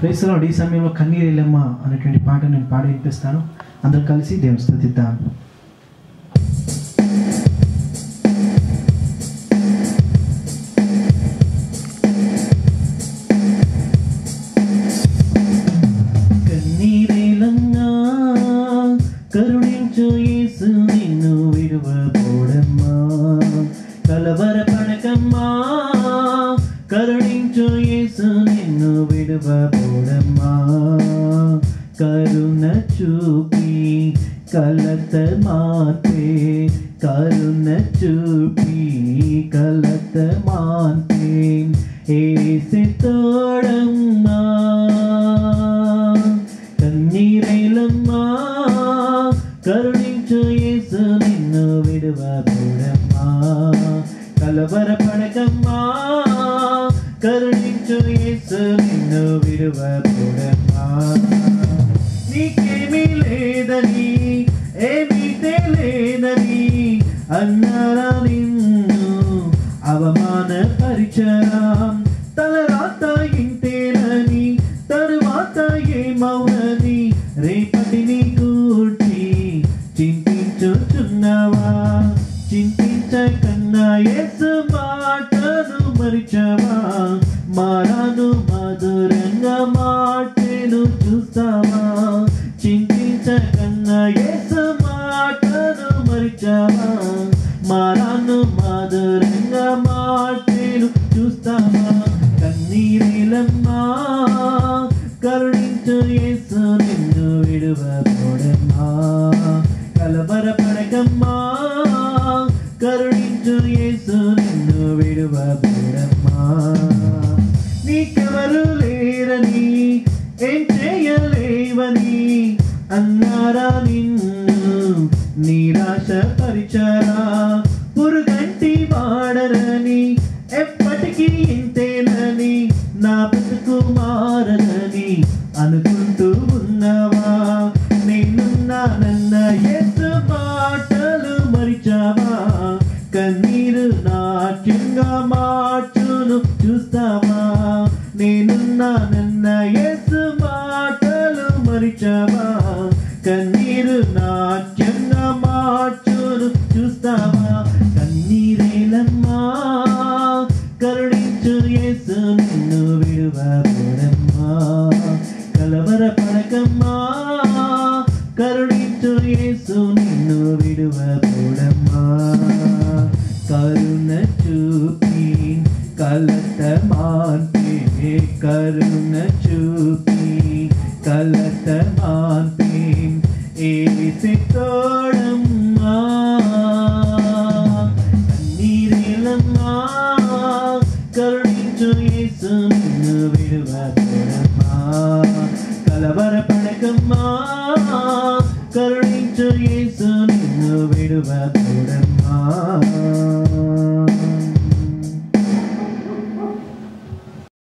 ప్రేసలో ఈ సమయంలో కన్నీరెల్లమ్మ అనేటువంటి పాట నేను పాడి వినిపిస్తాను అందరూ కలిసి దేవుని స్థుతిద్దాం కన్నీరేలన్నా కరుణించు యేసు నిన్ను విడువబోడమ్మా కలవరపడకమ్మా కరుణించు యేసు నిన్ను విడువబోడమ్మా కరుణ చూపి కలత మాతే కరుణ చూపి కలత మాతే ఏసి తోడమ్మా కన్నీరైలమ్మా కరుణించు యేసు నిన్ను విడువబోడమ్మా కలవరపడకమ్మా కరుణించు యేసు నిన్ను విడువబోడమ్మా నీకేమీ లేదని ఏమీ తెలియదని అన్నారా నిన్ను అవమానపరిచరా తలరాత ఇంతేనని తరువాత ఏమౌనని రేపటిని కూర్చి చింతించుచున్నావా చింతించకన్నా యేసు మాటను మరిచవా మారాను మధురంగా మాటను చూస్తావా చింతించకన్నా యేసు మాటను మరిచవా మారాను మధురంగా మాటను చూస్తావా కన్నీరేలమ్మా కరుణించు యేసు నిన్ను విడువబోడమ్మా కలవరపడకమ్మా కరుణించు యేసు నిన్ను విడువబోడమ్మా నీకెవరు లేరని ఏం చేయలేవని అన్నారా నిన్ను నిరాశ పరిచరా పురుగంటి వాడరని ఎప్పటికీ ఇంతేనని నా బతుకు మారనని అనుకుంటూ ఉన్నవా నేనున్నానన్న యేసు మాటలు మరిచావా కన్నీరు నాట్యంగా మార్చును చూస్తావా నేనున్నానన్న యేసు మాటలు మరిచావా కన్నీరు నాట్యంగా మార్చును చూస్తావా కన్నీరేలమ్మా కరుణించు యేసు నిన్ను విడువబోడమ్మా కలవరపడకమ్మా కరుణించు యేసు నిన్ను విడువబోడమ్మా కరుణ చూపి కలత మాన్పే కరుణ చూపి కలత మాన్పే ఏసి తోడమ్మా కన్నీరేలమ్మా కరుణించు యేసు నిన్ను విడువబోడమ్మా కలవరపడకమ్మా కరుణించు యేసు నిన్ను విడువబోడమ్మా